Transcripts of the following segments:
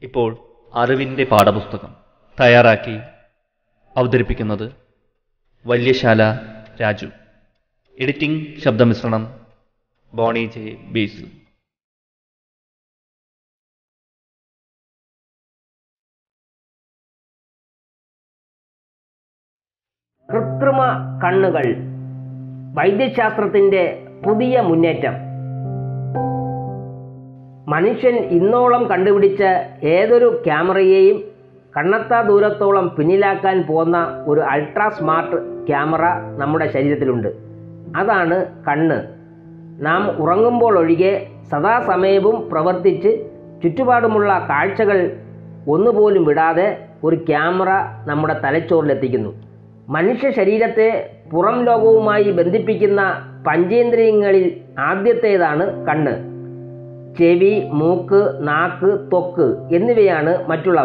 ഇപ്പോൾ അറിവിൻ്റെ പാഠപുസ്തകം തയ്യാറാക്കി അവതരിപ്പിക്കുന്നത് വല്യശാല രാജു എഡിറ്റിംഗ് ശബ്ദമിശ്രണം ബോണി ജെ ബേസു കൃത്രിമ കണ്ണുകൾ വൈദ്യശാസ്ത്രത്തിന്റെ പുതിയ മുന്നേറ്റം മനുഷ്യൻ ഇന്നോളം കണ്ടുപിടിച്ച ഏതൊരു ക്യാമറയെയും കണ്ണത്താ ദൂരത്തോളം പിന്നിലാക്കാൻ പോകുന്ന ഒരു അൾട്രാ സ്മാർട്ട് ക്യാമറ നമ്മുടെ ശരീരത്തിലുണ്ട് അതാണ് കണ്ണ് നാം ഉറങ്ങുമ്പോൾ ഒഴികെ സദാസമയവും പ്രവർത്തിച്ച് ചുറ്റുപാടുമുള്ള കാഴ്ചകൾ ഒന്നുപോലും വിടാതെ ഒരു ക്യാമറ നമ്മുടെ തലച്ചോറിലെത്തിക്കുന്നു മനുഷ്യ ശരീരത്തെ പുറം ലോകവുമായി ബന്ധിപ്പിക്കുന്ന പഞ്ചേന്ദ്രിയങ്ങളിൽ ആദ്യത്തേതാണ് കണ്ണ് ചെവി മൂക്ക് നാക്ക് ത്വക്ക് എന്നിവയാണ് മറ്റുള്ളവ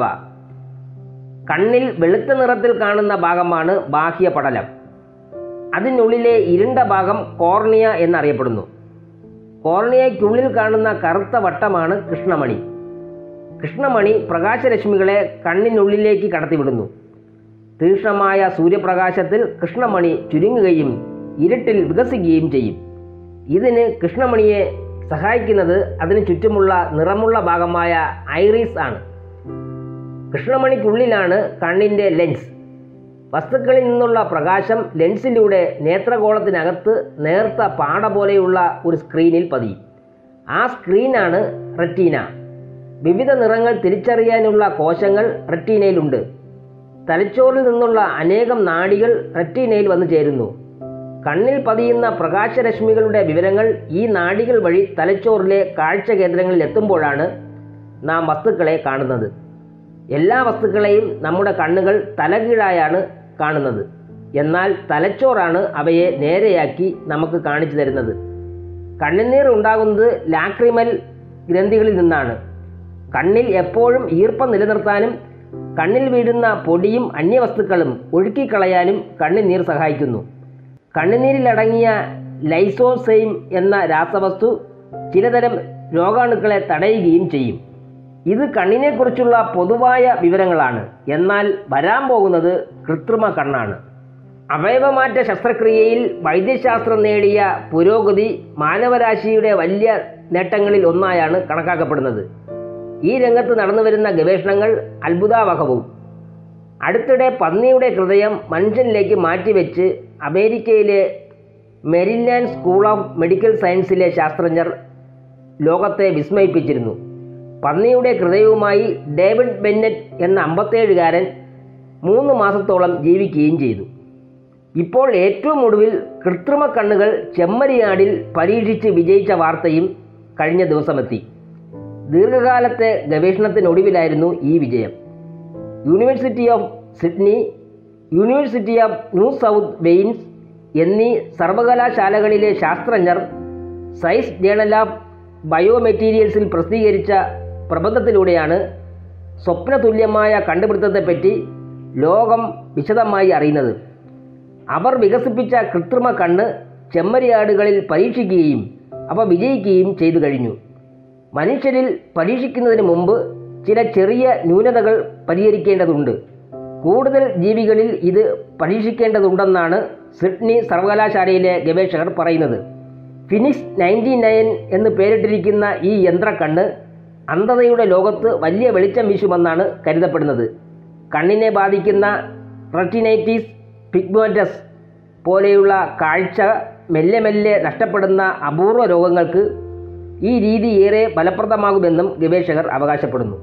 കണ്ണിൽ വെളുത്ത നിറത്തിൽ കാണുന്ന ഭാഗമാണ് ബാഹ്യപടലം അതിനുള്ളിലെ ഇരുണ്ട ഭാഗം കോർണിയ എന്നറിയപ്പെടുന്നു കോർണിയയ്ക്കുള്ളിൽ കാണുന്ന കറുത്ത വട്ടമാണ് കൃഷ്ണമണി കൃഷ്ണമണി പ്രകാശരശ്മികളെ കണ്ണിനുള്ളിലേക്ക് കടത്തിവിടുന്നു തീക്ഷ്ണമായ സൂര്യപ്രകാശത്തിൽ കൃഷ്ണമണി ചുരുങ്ങുകയും ഇരുട്ടിൽ വികസിക്കുകയും ചെയ്യും ഇതിന് കൃഷ്ണമണിയെ സഹായിക്കുന്നത് അതിന് ചുറ്റുമുള്ള നിറമുള്ള ഭാഗമായ ഐറിസ് ആണ് കൃഷ്ണമണിക്കുള്ളിലാണ് കണ്ണിൻ്റെ ലെൻസ് വസ്തുക്കളിൽ നിന്നുള്ള പ്രകാശം ലെൻസിലൂടെ നേത്രഗോളത്തിനകത്ത് നേർത്ത പാട പോലെയുള്ള ഒരു സ്ക്രീനിൽ പതിയും ആ സ്ക്രീനാണ് റെറ്റീന വിവിധ നിറങ്ങൾ തിരിച്ചറിയാനുള്ള കോശങ്ങൾ റെറ്റീനയിലുണ്ട് തലച്ചോറിൽ നിന്നുള്ള അനേകം നാഡികൾ റെറ്റീനയിൽ വന്നു ചേരുന്നു കണ്ണിൽ പതിയുന്ന പ്രകാശരശ്മികളുടെ വിവരങ്ങൾ ഈ നാഡികൾ വഴി തലച്ചോറിലെ കാഴ്ച കേന്ദ്രങ്ങളിൽ എത്തുമ്പോഴാണ് നാം വസ്തുക്കളെ കാണുന്നത് എല്ലാ വസ്തുക്കളെയും നമ്മുടെ കണ്ണുകൾ തലകീഴായാണ് കാണുന്നത് എന്നാൽ തലച്ചോറാണ് അവയെ നേരെയാക്കി നമുക്ക് കാണിച്ചു തരുന്നത് കണ്ണുനീർ ഉണ്ടാകുന്നത് ലാക്രിമൽ ഗ്രന്ഥികളിൽ നിന്നാണ് കണ്ണിൽ എപ്പോഴും ഈർപ്പം നിലനിർത്താനും കണ്ണിൽ വീഴുന്ന പൊടിയും അന്യവസ്തുക്കളും ഒഴുക്കിക്കളയാനും കണ്ണുനീർ സഹായിക്കുന്നു കണ്ണുനീരിലടങ്ങിയ ലൈസോസെയിം എന്ന രാസവസ്തു ചിലതരം രോഗാണുക്കളെ തടയുകയും ചെയ്യും ഇത് കണ്ണിനെക്കുറിച്ചുള്ള പൊതുവായ വിവരങ്ങളാണ് എന്നാൽ വരാൻ പോകുന്നത് കൃത്രിമ കണ്ണാണ് അവയവമാറ്റ ശസ്ത്രക്രിയയിൽ വൈദ്യശാസ്ത്രം നേടിയ പുരോഗതി മാനവരാശിയുടെ വലിയ നേട്ടങ്ങളിൽ ഒന്നായാണ് കണക്കാക്കപ്പെടുന്നത് ഈ രംഗത്ത് നടന്നുവരുന്ന ഗവേഷണങ്ങൾ അത്ഭുതാവഹവും അടുത്തിടെ പന്നിയുടെ ഹൃദയം മനുഷ്യനിലേക്ക് മാറ്റിവെച്ച് അമേരിക്കയിലെ മെരിലാൻഡ് സ്കൂൾ ഓഫ് മെഡിക്കൽ സയൻസിലെ ശാസ്ത്രജ്ഞർ ലോകത്തെ വിസ്മയിപ്പിച്ചിരുന്നു പന്നിയുടെ ഹൃദയവുമായി ഡേവിഡ് ബെന്നറ്റ് എന്ന അമ്പത്തേഴുകാരൻ മൂന്ന് മാസത്തോളം ജീവിക്കുകയും ചെയ്തു ഇപ്പോൾ ഏറ്റവും ഒടുവിൽ കൃത്രിമ കണ്ണുകൾ ചെമ്മരിയാടിൽ പരീക്ഷിച്ച് വിജയിച്ച വാർത്തയും കഴിഞ്ഞ ദിവസമെത്തി ദീർഘകാലത്തെ ഗവേഷണത്തിനൊടുവിലായിരുന്നു ഈ വിജയം University of Sydney University of New South Wales എന്നീ സർവകലാശാലകളിലെ ശാസ്ത്രജ്ഞർ സയൻസ് ജേണൽ ഓഫ് ബയോമെറ്റീരിയൽസിൽ പ്രസിദ്ധീകരിച്ച പ്രബന്ധത്തിലൂടെയാണ് സ്വപ്നതുല്യമായ കണ്ടുപിടുത്തത്തെപ്പറ്റി ലോകം വിശദമായി അറിയുന്നത് അവർ വികസിപ്പിച്ച കൃത്രിമ കണ്ണ് ചെമ്മരിയാടുകളിൽ പരീക്ഷിക്കുകയും അവ വിജയിക്കുകയും ചെയ്തു കഴിഞ്ഞു മനുഷ്യരിൽ പരീക്ഷിക്കുന്നതിന് മുമ്പ് ചില ചെറിയ ന്യൂനതകൾ പരിഹരിക്കേണ്ടതുണ്ട് കൂടുതൽ ജീവികളിൽ ഇത് പരീക്ഷിക്കേണ്ടതുണ്ടെന്നാണ് സിഡ്നി സർവകലാശാലയിലെ ഗവേഷകർ പറയുന്നത് ഫിനിക്സ് നയൻറ്റി നയൻ എന്ന് പേരിട്ടിരിക്കുന്ന ഈ യന്ത്രക്കണ്ണ് അന്ധതയുടെ ലോകത്ത് വലിയ വെളിച്ചം വീശുമെന്നാണ് കരുതപ്പെടുന്നത് കണ്ണിനെ ബാധിക്കുന്ന റെറ്റിനൈറ്റിസ് പിഗ്മോറ്റസ് പോലെയുള്ള കാഴ്ച മെല്ലെ മെല്ലെ നഷ്ടപ്പെടുന്ന അപൂർവ രോഗങ്ങൾക്ക് ഈ രീതി ഏറെ ഫലപ്രദമാകുമെന്നും ഗവേഷകർ അവകാശപ്പെടുന്നു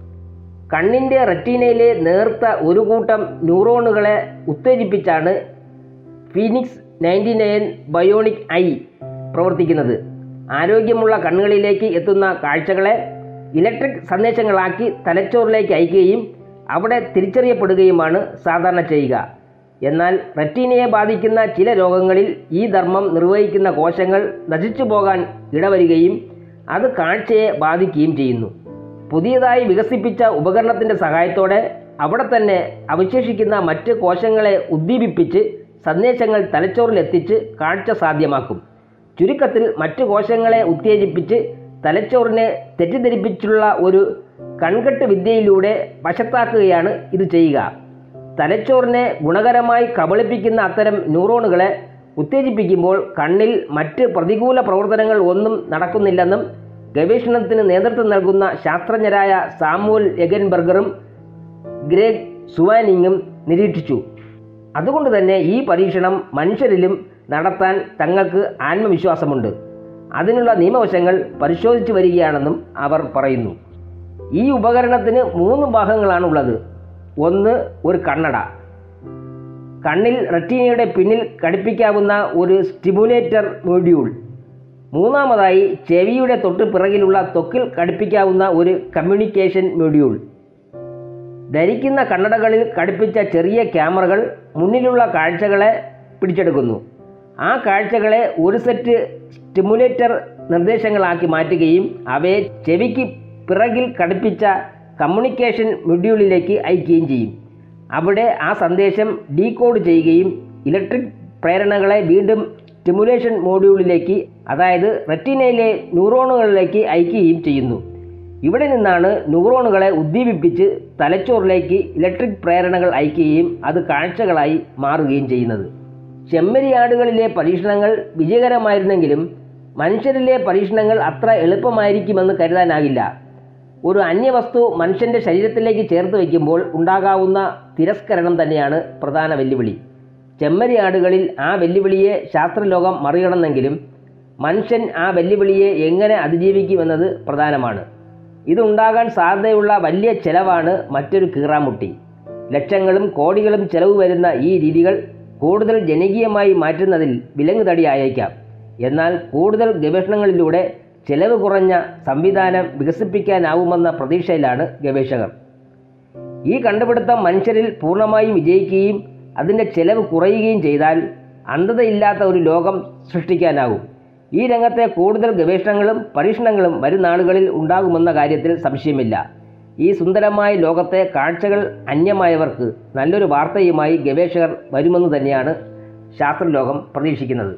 കണ്ണിൻ്റെ റെറ്റീനയിലെ നേർത്ത ഒരു കൂട്ടം ന്യൂറോണുകളെ ഉത്തേജിപ്പിച്ചാണ് Phoenix ninety nine bionic eye പ്രവർത്തിക്കുന്നത് ആരോഗ്യമുള്ള കണ്ണുകളിലേക്ക് എത്തുന്ന കാഴ്ചകളെ ഇലക്ട്രിക് സന്ദേശങ്ങളാക്കി തലച്ചോറിലേക്ക് അയക്കുകയും അവിടെ തിരിച്ചറിയപ്പെടുകയുമാണ് സാധാരണ ചെയ്യുക എന്നാൽ റെറ്റീനയെ ബാധിക്കുന്ന ചില രോഗങ്ങളിൽ ഈ ധർമ്മം നിർവഹിക്കുന്ന കോശങ്ങൾ നശിച്ചു പോകാൻ ഇടവരികയും അത് കാഴ്ചയെ ബാധിക്കുകയും ചെയ്യുന്നു പുതിയതായി വികസിപ്പിച്ച ഉപകരണത്തിൻ്റെ സഹായത്തോടെ അവിടെ തന്നെ അവശേഷിക്കുന്ന മറ്റ് കോശങ്ങളെ ഉദ്ദീപിപ്പിച്ച് സന്ദേശങ്ങൾ തലച്ചോറിലെത്തിച്ച് കാഴ്ച സാധ്യമാക്കും ചുരുക്കത്തിൽ മറ്റു കോശങ്ങളെ ഉത്തേജിപ്പിച്ച് തലച്ചോറിനെ തെറ്റിദ്ധരിപ്പിച്ചുള്ള ഒരു കൺകെട്ട് വിദ്യയിലൂടെ വശത്താക്കുകയാണ് ഇത് ചെയ്യുക തലച്ചോറിനെ ഗുണകരമായി കബളിപ്പിക്കുന്ന അത്തരം ന്യൂറോണുകളെ ഉത്തേജിപ്പിക്കുമ്പോൾ കണ്ണിൽ മറ്റ് പ്രതികൂല പ്രവർത്തനങ്ങൾ ഒന്നും നടക്കുന്നില്ലെന്നും ഗവേഷണത്തിന് നേതൃത്വം നൽകുന്ന ശാസ്ത്രജ്ഞരായ സാമുവൽ എഗൻബർഗറും ഗ്രേഗ് സുവാനിങ്ങും നിരീക്ഷിച്ചു അതുകൊണ്ട് തന്നെ ഈ പരീക്ഷണം മനുഷ്യരിലും നടത്താൻ തങ്ങൾക്ക് ആത്മവിശ്വാസമുണ്ട് അതിനുള്ള നിയമവശങ്ങൾ പരിശോധിച്ചു വരികയാണെന്നും അവർ പറയുന്നു ഈ ഉപകരണത്തിന് മൂന്ന് ഭാഗങ്ങളാണുള്ളത് ഒന്ന് ഒരു കണ്ണട കണ്ണിൽ റെറ്റീനയുടെ പിന്നിൽ ഘടിപ്പിക്കാവുന്ന ഒരു സ്റ്റിമുലേറ്റർ മൊഡ്യൂൾ മൂന്നാമതായി ചെവിയുടെ തൊട്ട് പിറകിലുള്ള ത്വക്കിൽ ഘടിപ്പിക്കാവുന്ന ഒരു കമ്മ്യൂണിക്കേഷൻ മൊഡ്യൂൾ ധരിക്കുന്ന കണ്ണടകളിൽ ഘടിപ്പിച്ച ചെറിയ ക്യാമറകൾ മുന്നിലുള്ള കാഴ്ചകളെ പിടിച്ചെടുക്കുന്നു ആ കാഴ്ചകളെ ഒരു സെറ്റ് സ്റ്റിമുലേറ്റർ നിർദ്ദേശങ്ങളാക്കി മാറ്റുകയും അവയെ ചെവിക്ക് പിറകിൽ ഘടിപ്പിച്ച കമ്മ്യൂണിക്കേഷൻ മൊഡ്യൂളിലേക്ക് അയക്കുകയും ചെയ്യും അവിടെ ആ സന്ദേശം ഡീകോഡ് ചെയ്യുകയും ഇലക്ട്രിക് പ്രേരണകളെ വീണ്ടും സ്റ്റിമുലേഷൻ മോഡ്യൂളിലേക്ക് അതായത് റെറ്റിനയിലെ ന്യൂറോണുകളിലേക്ക് അയക്കുകയും ചെയ്യുന്നു ഇവിടെ നിന്നാണ് ന്യൂറോണുകളെ ഉദ്ദീപിപ്പിച്ച് തലച്ചോറിലേക്ക് ഇലക്ട്രിക് പ്രേരണകൾ അയക്കുകയും അത് കാഴ്ചകളായി മാറുകയും ചെയ്യുന്നത് ചെമ്മരിയാടുകളിലെ പരീക്ഷണങ്ങൾ വിജയകരമായിരുന്നെങ്കിലും മനുഷ്യരിലെ പരീക്ഷണങ്ങൾ അത്ര എളുപ്പമായിരിക്കുമെന്ന് കരുതാനാകില്ല ഒരു അന്യവസ്തു മനുഷ്യൻ്റെ ശരീരത്തിലേക്ക് ചേർത്ത് വയ്ക്കുമ്പോൾ ഉണ്ടാകാവുന്ന തിരസ്കരണം തന്നെയാണ് പ്രധാന വെല്ലുവിളി ചെമ്മരിയാടുകളിൽ ആ വെല്ലുവിളിയെ ശാസ്ത്രലോകം മറികടന്നെങ്കിലും മനുഷ്യൻ ആ വെല്ലുവിളിയെ എങ്ങനെ അതിജീവിക്കുമെന്നത് പ്രധാനമാണ് ഇതുണ്ടാകാൻ സാധ്യതയുള്ള വലിയ ചെലവാണ് മറ്റൊരു കീറാമുട്ടി ലക്ഷങ്ങളും കോടികളും ചെലവ് വരുന്ന ഈ രീതികൾ കൂടുതൽ ജനകീയമായി മാറ്റുന്നതിൽ വിലങ്ങുതടിയായേക്കാം എന്നാൽ കൂടുതൽ ഗവേഷണങ്ങളിലൂടെ ചെലവ് കുറഞ്ഞ സംവിധാനം വികസിപ്പിക്കാനാവുമെന്ന പ്രതീക്ഷയിലാണ് ഗവേഷകർ ഈ കണ്ടുപിടുത്തം മനുഷ്യരിൽ പൂർണ്ണമായും വിജയിക്കുകയും അതിൻ്റെ ചെലവ് കുറയുകയും ചെയ്താൽ അന്ധതയില്ലാത്ത ഒരു ലോകം സൃഷ്ടിക്കാനാവും ഈ രംഗത്തെ കൂടുതൽ ഗവേഷണങ്ങളും പരീക്ഷണങ്ങളും വരും നാളുകളിൽ ഉണ്ടാകുമെന്ന കാര്യത്തിൽ സംശയമില്ല ഈ സുന്ദരമായ ലോകത്തെ കാഴ്ചകൾ അന്യമായവർക്ക് നല്ലൊരു വാർത്തയുമായി ഗവേഷകർ വരുമെന്ന് തന്നെയാണ് ശാസ്ത്രലോകം പ്രതീക്ഷിക്കുന്നത്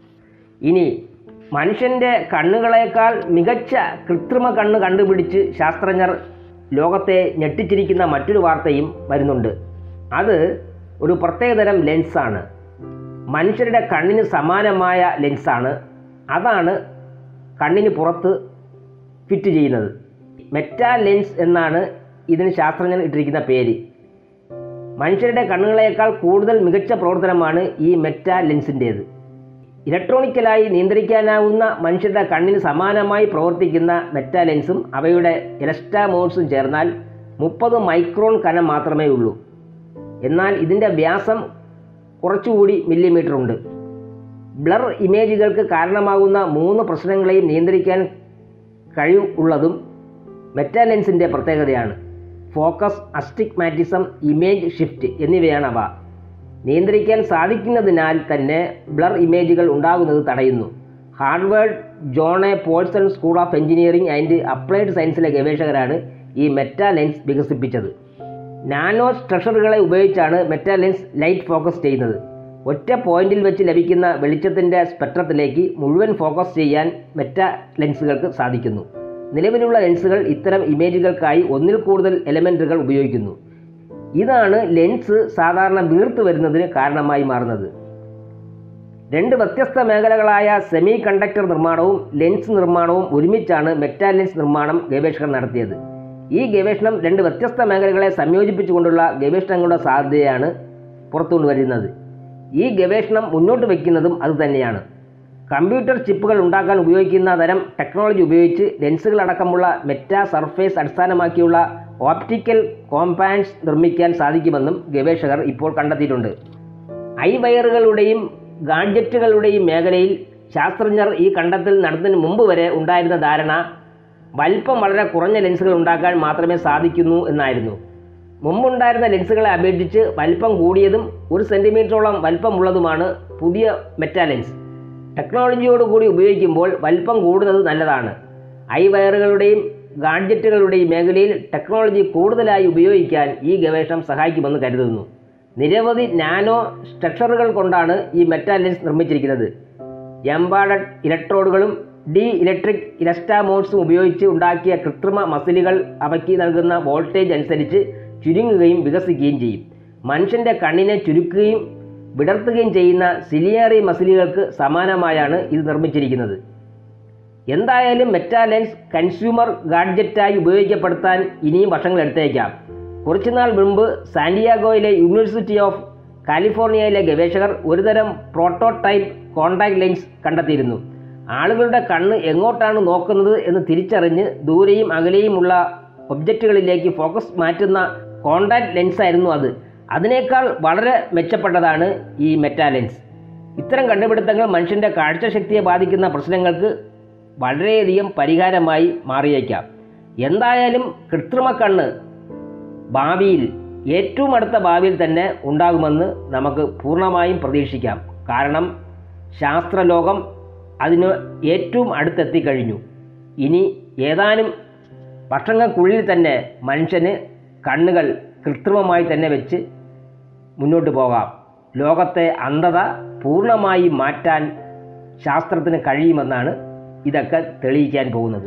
ഇനി മനുഷ്യൻ്റെ കണ്ണുകളേക്കാൾ മികച്ച കൃത്രിമ കണ്ണ് കണ്ടുപിടിച്ച് ശാസ്ത്രജ്ഞർ ലോകത്തെ ഞെട്ടിച്ചിരിക്കുന്ന മറ്റൊരു വാർത്തയും വരുന്നുണ്ട് അത് ഒരു പ്രത്യേകതരം ലെൻസാണ് മനുഷ്യരുടെ കണ്ണിന് സമാനമായ ലെൻസാണ് അതാണ് കണ്ണിന് പുറത്ത് ഫിറ്റ് ചെയ്യുന്നത് മെറ്റാ ലെൻസ് എന്നാണ് ഇതിന് ശാസ്ത്രജ്ഞർ ഇട്ടിരിക്കുന്ന പേര് മനുഷ്യരുടെ കണ്ണുകളേക്കാൾ കൂടുതൽ മികച്ച പ്രവർത്തനമാണ് ഈ മെറ്റാ ലെൻസിൻ്റേത് ഇലക്ട്രോണിക്കലായി നിയന്ത്രിക്കാനാവുന്ന മനുഷ്യരുടെ കണ്ണിന് സമാനമായി പ്രവർത്തിക്കുന്ന മെറ്റാ ലെൻസും അവയുടെ എലസ്റ്റാമോൾസും ചേർന്നാൽ മുപ്പത് മൈക്രോൺ കനം മാത്രമേ ഉള്ളൂ എന്നാൽ ഇതിൻ്റെ വ്യാസം കുറച്ചുകൂടി മില്ലിമീറ്റർ ഉണ്ട് ബ്ലർ ഇമേജുകൾക്ക് കാരണമാകുന്ന മൂന്ന് പ്രശ്നങ്ങളെയും നിയന്ത്രിക്കാൻ കഴിവുള്ളതും മെറ്റാ ലെൻസിൻ്റെ പ്രത്യേകതയാണ് ഫോക്കസ് അസ്റ്റിഗ്മാറ്റിസം ഇമേജ് ഷിഫ്റ്റ് എന്നിവയാണ് അവ നിയന്ത്രിക്കാൻ സാധിക്കുന്നതിനാൽ തന്നെ ബ്ലർ ഇമേജുകൾ ഉണ്ടാകുന്നത് തടയുന്നു Harvard John Paulson School of Engineering and Applied സയൻസിലെ ഗവേഷകരാണ് ഈ മെറ്റാ ലെൻസ് വികസിപ്പിച്ചത് നാനോ സ്ട്രഷറുകളെ ഉപയോഗിച്ചാണ് മെറ്റാ ലെൻസ് ലൈറ്റ് ഫോക്കസ് ചെയ്യുന്നത് ഒറ്റ പോയിന്റിൽ വെച്ച് ലഭിക്കുന്ന വെളിച്ചത്തിൻ്റെ സ്പെക്ട്രത്തിലേക്ക് മുഴുവൻ ഫോക്കസ് ചെയ്യാൻ മെറ്റാ ലെൻസുകൾക്ക് സാധിക്കുന്നു നിലവിലുള്ള ലെൻസുകൾ ഇത്തരം ഇമേജുകൾക്കായി ഒന്നിൽ കൂടുതൽ എലമെൻറ്റുകൾ ഉപയോഗിക്കുന്നു ഇതാണ് ലെൻസ് സാധാരണ വീർത്തു വരുന്നതിന് കാരണമായി മാറുന്നത് രണ്ട് വ്യത്യസ്ത മേഖലകളായ സെമി കണ്ടക്ടർ നിർമ്മാണവും ലെൻസ് നിർമ്മാണവും ഒരുമിച്ചാണ് മെറ്റാ ലെൻസ് നിർമ്മാണം ഗവേഷകർ നടത്തിയത് ഈ ഗവേഷണം രണ്ട് വ്യത്യസ്ത മേഖലകളെ സംയോജിപ്പിച്ചുകൊണ്ടുള്ള ഗവേഷണങ്ങളുടെ സാധ്യതയാണ് പുറത്തുകൊണ്ടുവരുന്നത് ഈ ഗവേഷണം മുന്നോട്ട് വയ്ക്കുന്നതും അതുതന്നെയാണ് കമ്പ്യൂട്ടർ ചിപ്പുകൾ ഉണ്ടാക്കാൻ ഉപയോഗിക്കുന്ന തരം ടെക്നോളജി ഉപയോഗിച്ച് ലെൻസുകളടക്കമുള്ള മെറ്റാ സർഫേസ് അടിസ്ഥാനമാക്കിയുള്ള ഓപ്റ്റിക്കൽ കോമ്പാൻസ് നിർമ്മിക്കാൻ സാധിക്കുമെന്നും ഗവേഷകർ ഇപ്പോൾ കണ്ടെത്തിയിട്ടുണ്ട് ഐ വയറുകളുടെയും ഗാഡ്ജറ്റുകളുടെയും മേഖലയിൽ ശാസ്ത്രജ്ഞർ ഈ കണ്ടെത്തൽ നടത്തുന്നതിന് മുമ്പ് വരെ ഉണ്ടായിരുന്ന ധാരണ വലിപ്പം വളരെ കുറഞ്ഞ ലെൻസുകൾ ഉണ്ടാക്കാൻ മാത്രമേ സാധിക്കുന്നു എന്നായിരുന്നു മുമ്പുണ്ടായിരുന്ന ലെൻസുകളെ അപേക്ഷിച്ച് വലിപ്പം കൂടിയതും ഒരു സെൻറ്റിമീറ്ററോളം വലിപ്പമുള്ളതുമാണ് പുതിയ മെറ്റാ ലെൻസ് ടെക്നോളജിയോടുകൂടി ഉപയോഗിക്കുമ്പോൾ വലിപ്പം കൂടുന്നത് നല്ലതാണ് ഐ വയറുകളുടെയും ഗാഡ്ജറ്റുകളുടെയും മേഖലയിൽ ടെക്നോളജി കൂടുതലായി ഉപയോഗിക്കാൻ ഈ ഗവേഷണം സഹായിക്കുമെന്ന് കരുതുന്നു നിരവധി നാനോ സ്ട്രക്ചറുകൾ കൊണ്ടാണ് ഈ മെറ്റാ ലെൻസ് നിർമ്മിച്ചിരിക്കുന്നത് എംബാഡഡ് ഇലക്ട്രോഡുകളും ഡി ഇലക്ട്രിക് ഇലസ്റ്റാമോൾസും ഉപയോഗിച്ച് ഉണ്ടാക്കിയ കൃത്രിമ മസിലുകൾ അവയ്ക്ക് നൽകുന്ന വോൾട്ടേജ് അനുസരിച്ച് ചുരുങ്ങുകയും വികസിക്കുകയും ചെയ്യും മനുഷ്യൻ്റെ കണ്ണിനെ ചുരുക്കുകയും വിടർത്തുകയും ചെയ്യുന്ന സിലിയറി മസിലുകൾക്ക് സമാനമായാണ് ഇത് നിർമ്മിച്ചിരിക്കുന്നത് എന്തായാലും മെറ്റാലെൻസ് കൺസ്യൂമർ ഗാഡ്ജറ്റായി ഉപയോഗിക്കപ്പെടുത്താൻ ഇനിയും വർഷങ്ങൾ എടുത്തേക്കാം കുറച്ചുനാൾ മുമ്പ് സാന്റിയാഗോയിലെ യൂണിവേഴ്സിറ്റി ഓഫ് കാലിഫോർണിയയിലെ ഗവേഷകർ ഒരുതരം പ്രോട്ടോടൈപ്പ് കോണ്ടാക്ട് ലെൻസ് കണ്ടെത്തിയിരുന്നു ആളുകളുടെ കണ്ണ് എങ്ങോട്ടാണ് നോക്കുന്നത് എന്ന് തിരിച്ചറിഞ്ഞ് ദൂരെയും അകലെയുമുള്ള ഒബ്ജക്റ്റുകളിലേക്ക് ഫോക്കസ് മാറ്റുന്ന കോണ്ടാക്ട് ലെൻസായിരുന്നു അത് അതിനേക്കാൾ വളരെ മെച്ചപ്പെട്ടതാണ് ഈ മെറ്റാലെൻസ് ഇത്തരം കണ്ടുപിടുത്തങ്ങൾ മനുഷ്യൻ്റെ കാഴ്ചശക്തിയെ ബാധിക്കുന്ന പ്രശ്നങ്ങൾക്ക് വളരെയധികം പരിഹാരമായി മാറിയേക്കാം എന്തായാലും കൃത്രിമ കണ്ണ് ഭാവിയിൽ ഏറ്റവും അടുത്ത ഭാവിയിൽ തന്നെ ഉണ്ടാകുമെന്ന് നമുക്ക് പൂർണ്ണമായും പ്രതീക്ഷിക്കാം കാരണം ശാസ്ത്രലോകം അതിന് ഏറ്റവും അടുത്തെത്തിക്കഴിഞ്ഞു ഇനി ഏതാനും വർഷങ്ങൾക്കുള്ളിൽ തന്നെ മനുഷ്യന് കണ്ണുകൾ കൃത്രിമമായി തന്നെ വെച്ച് മുന്നോട്ട് പോകാം ലോകത്തെ അന്ധത പൂർണ്ണമായി മാറ്റാൻ ശാസ്ത്രത്തിന് കഴിയുമെന്നാണ് ഇതൊക്കെ തെളിയിക്കാൻ പോകുന്നത്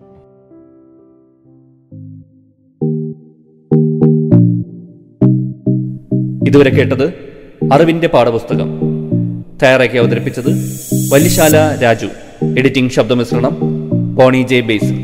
ഇതുവരെ കേട്ടത് അറിവിന്റെ പാഠപുസ്തകം തയ്യാറാക്കി അവതരിപ്പിച്ചത് വല്യശാല രാജു എഡിറ്റിംഗ് ശബ്ദമിശ്രണം പോണി ജെ ബേസിൽ